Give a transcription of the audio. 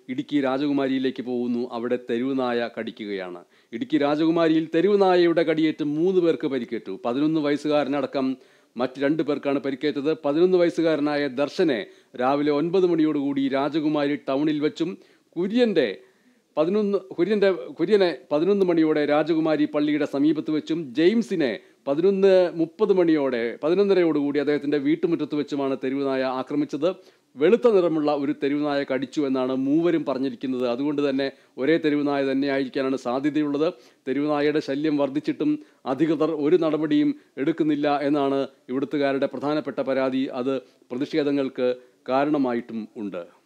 ഇടുക്കി രാജകുമാരിയിലേക്ക് പോകുന്നു അവിടെ തെരുവുനായ കടിക്കുകയാണ് ഇടുക്കി രാജകുമാരിയിൽ തെരുവുനായയുടെ കടിയേറ്റ് മൂന്ന് പേർക്ക് പരിക്കേറ്റു പതിനൊന്ന് വയസ്സുകാരനടക്കം മറ്റ് രണ്ട് പേർക്കാണ് പരിക്കേറ്റത് പതിനൊന്ന് വയസ്സുകാരനായ ദർശനെ രാവിലെ ഒൻപത് മണിയോടുകൂടി രാജകുമാരി ടൗണിൽ വെച്ചും കുര്യൻ്റെ പതിനൊന്ന് കുര്യൻ്റെ കുര്യനെ പതിനൊന്ന് മണിയോടെ രാജകുമാരി പള്ളിയുടെ സമീപത്ത് വെച്ചും ജെയിംസിനെ പതിനൊന്ന് മുപ്പത് മണിയോടെ പതിനൊന്നരയോടുകൂടി അദ്ദേഹത്തിൻ്റെ വീട്ടുമുറ്റത്ത് വെച്ചുമാണ് തെരുവുനായ ആക്രമിച്ചത് വെളുത്ത നിറമുള്ള ഒരു തെരുവുനായ കടിച്ചു എന്നാണ് മൂവരും പറഞ്ഞിരിക്കുന്നത് അതുകൊണ്ട് തന്നെ ഒരേ തെരുവുനായ തന്നെ ആയിരിക്കാനാണ് സാധ്യതയുള്ളത് തെരുവുനായയുടെ ശല്യം വർദ്ധിച്ചിട്ടും അധികൃതർ ഒരു നടപടിയും എടുക്കുന്നില്ല എന്നാണ് ഇവിടുത്തുകാരുടെ പ്രധാനപ്പെട്ട പരാതി അത് പ്രതിഷേധങ്ങൾക്ക് കാരണമായിട്ടും ഉണ്ട്